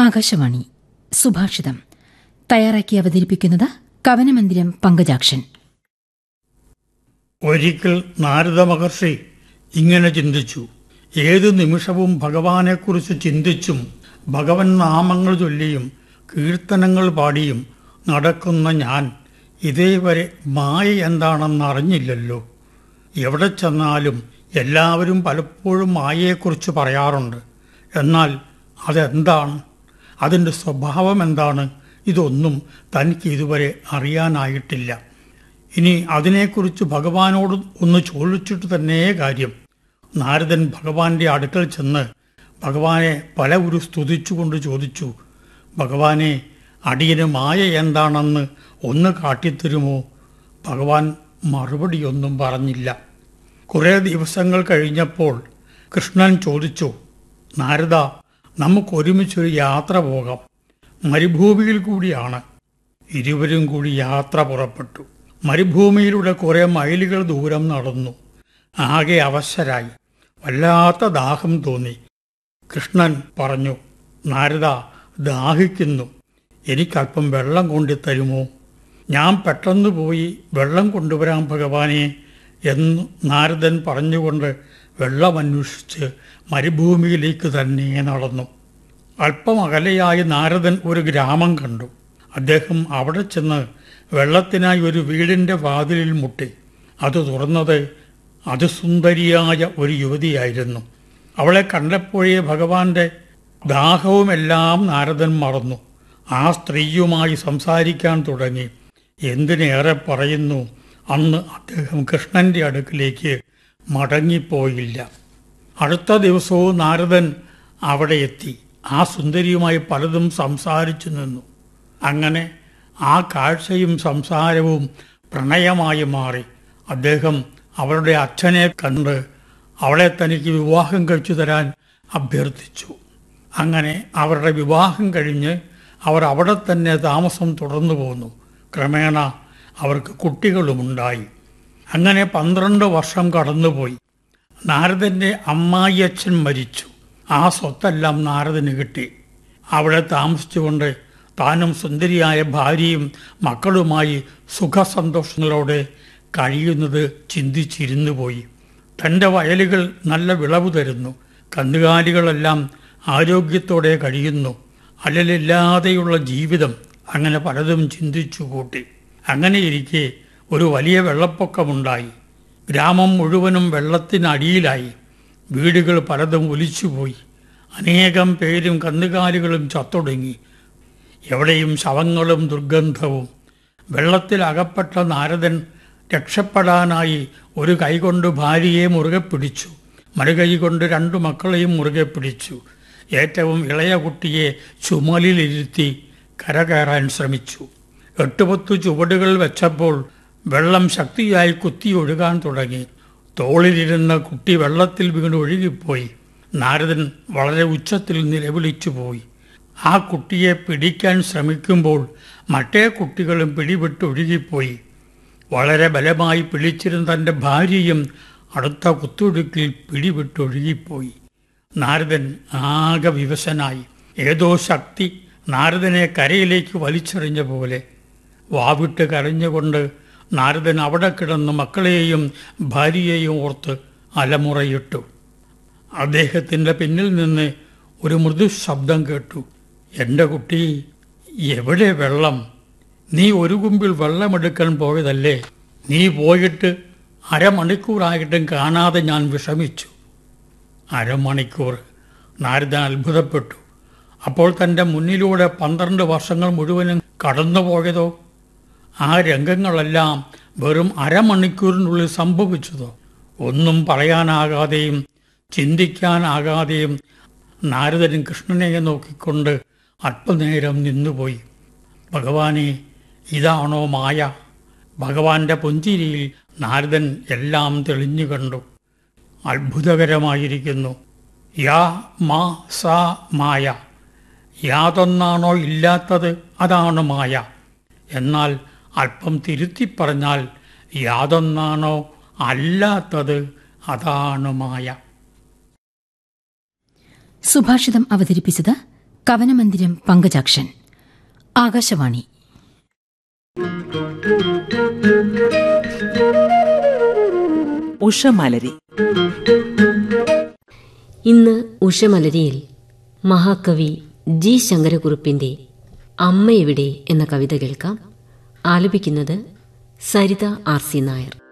ആകാശവാണി സുഭാഷിതം തയ്യാറാക്കി അവതരിപ്പിക്കുന്നത് കവനമന്ദിരം പങ്കജാക്ഷൻ ഒരിക്കൽ നാരദ മഹർഷി ഇങ്ങനെ ചിന്തിച്ചു ഏതു നിമിഷവും ഭഗവാനെക്കുറിച്ച് ചിന്തിച്ചും ഭഗവൻ നാമങ്ങൾ ചൊല്ലിയും കീർത്തനങ്ങൾ പാടിയും നടക്കുന്ന ഞാൻ ഇതേവരെ മായ എന്താണെന്ന് അറിഞ്ഞില്ലല്ലോ എവിടെ ചെന്നാലും എല്ലാവരും പലപ്പോഴും മായയെക്കുറിച്ച് പറയാറുണ്ട് എന്നാൽ അതെന്താണ് അതിൻ്റെ സ്വഭാവം എന്താണ് ഇതൊന്നും തനിക്ക് ഇതുവരെ അറിയാനായിട്ടില്ല ഇനി അതിനെക്കുറിച്ച് ഭഗവാനോട് ഒന്ന് ചോദിച്ചിട്ട് തന്നെ കാര്യം നാരദൻ ഭഗവാന്റെ അടുക്കൽ ചെന്ന് ഭഗവാനെ പല ഒരു സ്തുതിച്ചുകൊണ്ട് ചോദിച്ചു ഭഗവാനെ അടിയന് മായ എന്താണെന്ന് ഒന്ന് കാട്ടിത്തരുമോ ഭഗവാൻ മറുപടിയൊന്നും പറഞ്ഞില്ല കുറേ ദിവസങ്ങൾ കഴിഞ്ഞപ്പോൾ കൃഷ്ണൻ ചോദിച്ചു നാരദ നമുക്കൊരുമിച്ചൊരു യാത്ര പോകാം മരുഭൂമിയിൽ കൂടിയാണ് ഇരുവരും കൂടി യാത്ര പുറപ്പെട്ടു മരുഭൂമിയിലൂടെ കുറെ മൈലുകൾ ദൂരം നടന്നു ആകെ അവശരായി വല്ലാത്ത ദാഹം തോന്നി കൃഷ്ണൻ പറഞ്ഞു നാരദ ദാഹിക്കുന്നു എനിക്കല്പം വെള്ളം കൊണ്ടു തരുമോ ഞാൻ പെട്ടെന്ന് പോയി വെള്ളം കൊണ്ടുവരാൻ ഭഗവാനെ എന്ന് നാരദൻ പറഞ്ഞുകൊണ്ട് വെള്ളമന്വേഷിച്ച് മരുഭൂമിയിലേക്ക് തന്നെ നടന്നു അല്പം അകലെയായി നാരദൻ ഒരു ഗ്രാമം കണ്ടു അദ്ദേഹം അവിടെ ചെന്ന് വെള്ളത്തിനായി ഒരു വീടിൻ്റെ വാതിലിൽ മുട്ടി അത് തുറന്നത് അതിസുന്ദരിയായ ഒരു യുവതിയായിരുന്നു അവളെ കണ്ടപ്പോഴേ ഭഗവാന്റെ ദാഹവുമെല്ലാം നാരദൻ മറന്നു ആ സ്ത്രീയുമായി സംസാരിക്കാൻ തുടങ്ങി എന്തിനേറെ പറയുന്നു അന്ന് അദ്ദേഹം കൃഷ്ണന്റെ അടുക്കിലേക്ക് മടങ്ങിപ്പോയില്ല അടുത്ത ദിവസവും നാരദൻ അവിടെ എത്തി ആ സുന്ദരിയുമായി പലതും സംസാരിച്ചു നിന്നു അങ്ങനെ ആ കാഴ്ചയും സംസാരവും പ്രണയമായി മാറി അദ്ദേഹം അവളുടെ അച്ഛനെ കണ്ട് അവളെ തനിക്ക് വിവാഹം കഴിച്ചു തരാൻ അഭ്യർത്ഥിച്ചു അങ്ങനെ അവരുടെ വിവാഹം കഴിഞ്ഞ് അവർ അവിടെ തന്നെ താമസം തുടർന്നു പോന്നു ക്രമേണ അവർക്ക് കുട്ടികളുമുണ്ടായി അങ്ങനെ പന്ത്രണ്ട് വർഷം കടന്നുപോയി നാരദന്റെ അമ്മായിയച്ഛൻ മരിച്ചു ആ സ്വത്തെല്ലാം നാരദന് കിട്ടി അവിടെ താമസിച്ചുകൊണ്ട് താനും സുന്ദരിയായ ഭാര്യയും മക്കളുമായി സുഖസന്തോഷങ്ങളോടെ കഴിയുന്നത് ചിന്തിച്ചിരുന്നു പോയി തൻ്റെ വയലുകൾ നല്ല വിളവ് തരുന്നു കന്നുകാലികളെല്ലാം ആരോഗ്യത്തോടെ കഴിയുന്നു അലലില്ലാതെയുള്ള ജീവിതം അങ്ങനെ പലതും ചിന്തിച്ചു കൂട്ടി അങ്ങനെയിരിക്കെ ഒരു വലിയ വെള്ളപ്പൊക്കമുണ്ടായി ഗ്രാമം മുഴുവനും വെള്ളത്തിനടിയിലായി വീടുകൾ പലതും ഒലിച്ചുപോയി അനേകം പേരും കന്നുകാലികളും ചത്തൊടുങ്ങി എവിടെയും ശവങ്ങളും ദുർഗന്ധവും വെള്ളത്തിൽ അകപ്പെട്ട നാരദൻ രക്ഷപ്പെടാനായി ഒരു കൈകൊണ്ട് ഭാര്യയെ മുറുകെ പിടിച്ചു മറുകൈ കൊണ്ട് രണ്ടു മക്കളെയും മുറുകെ പിടിച്ചു ഏറ്റവും ഇളയ കുട്ടിയെ ചുമലിലിരുത്തി കരകയറാൻ ശ്രമിച്ചു എട്ടുപത്തു ചുവടുകൾ വെച്ചപ്പോൾ വെള്ളം ശക്തിയായി കുത്തി ഒഴുകാൻ തുടങ്ങി തോളിലിരുന്ന കുട്ടി വെള്ളത്തിൽ വീണ് ഒഴുകിപ്പോയി നാരദൻ വളരെ ഉച്ചത്തിൽ നിലവിളിച്ചു പോയി ആ കുട്ടിയെ പിടിക്കാൻ ശ്രമിക്കുമ്പോൾ മറ്റേ കുട്ടികളും പിടിവിട്ട് ഒഴുകിപ്പോയി വളരെ ബലമായി പിടിച്ചിരുന്ന തൻ്റെ ഭാര്യയും അടുത്ത കുത്തൊഴുക്കിൽ പിടിവിട്ടൊഴുകിപ്പോയി നാരദൻ ആകെ വിവശനായി ഏതോ ശക്തി നാരദനെ കരയിലേക്ക് വലിച്ചെറിഞ്ഞ പോലെ വാവിട്ട് കരഞ്ഞുകൊണ്ട് നാരദൻ അവിടെ കിടന്ന് മക്കളെയും ഭാര്യയെയും ഓർത്ത് അലമുറയിട്ടു അദ്ദേഹത്തിൻ്റെ പിന്നിൽ നിന്ന് ഒരു മൃദു ശബ്ദം കേട്ടു എൻ്റെ കുട്ടി എവിടെ വെള്ളം നീ ഒരു കുമ്പിൽ വെള്ളമെടുക്കാൻ പോയതല്ലേ നീ പോയിട്ട് അരമണിക്കൂറായിട്ടും കാണാതെ ഞാൻ വിഷമിച്ചു അരമണിക്കൂർ നാരദൻ അത്ഭുതപ്പെട്ടു അപ്പോൾ തൻ്റെ മുന്നിലൂടെ പന്ത്രണ്ട് വർഷങ്ങൾ മുഴുവനും കടന്നുപോയതോ ആ രംഗങ്ങളെല്ലാം വെറും അരമണിക്കൂറിനുള്ളിൽ സംഭവിച്ചതോ ഒന്നും പറയാനാകാതെയും ചിന്തിക്കാനാകാതെയും നാരദൻ കൃഷ്ണനെ നോക്കിക്കൊണ്ട് അല്പനേരം നിന്നുപോയി ഭഗവാനെ ഇതാണോ മായ ഭഗവാന്റെ പുഞ്ചിരിയിൽ നാരദൻ എല്ലാം തെളിഞ്ഞു കണ്ടു അത്ഭുതകരമായിരിക്കുന്നു യാ മാ സാ മായ യാതൊന്നാണോ ഇല്ലാത്തത് അതാണ് മായ എന്നാൽ അല്പം തിരുത്തി പറഞ്ഞാൽ യാതൊന്നാണോ അല്ലാത്തത് അതാണ് മായ സുഭാഷിതം അവതരിപ്പിച്ചത് കവനമന്ദിരം പങ്കജാക്ഷൻ ആകാശവാണി ഉഷമലരി ഇന്ന് ഉഷമലരിയിൽ മഹാകവി ജി ശങ്കരകുറുപ്പിന്റെ അമ്മ എവിടെ എന്ന കവിത കേൾക്കാം ആലപിക്കുന്നത് സരിത ആർ സി നായർ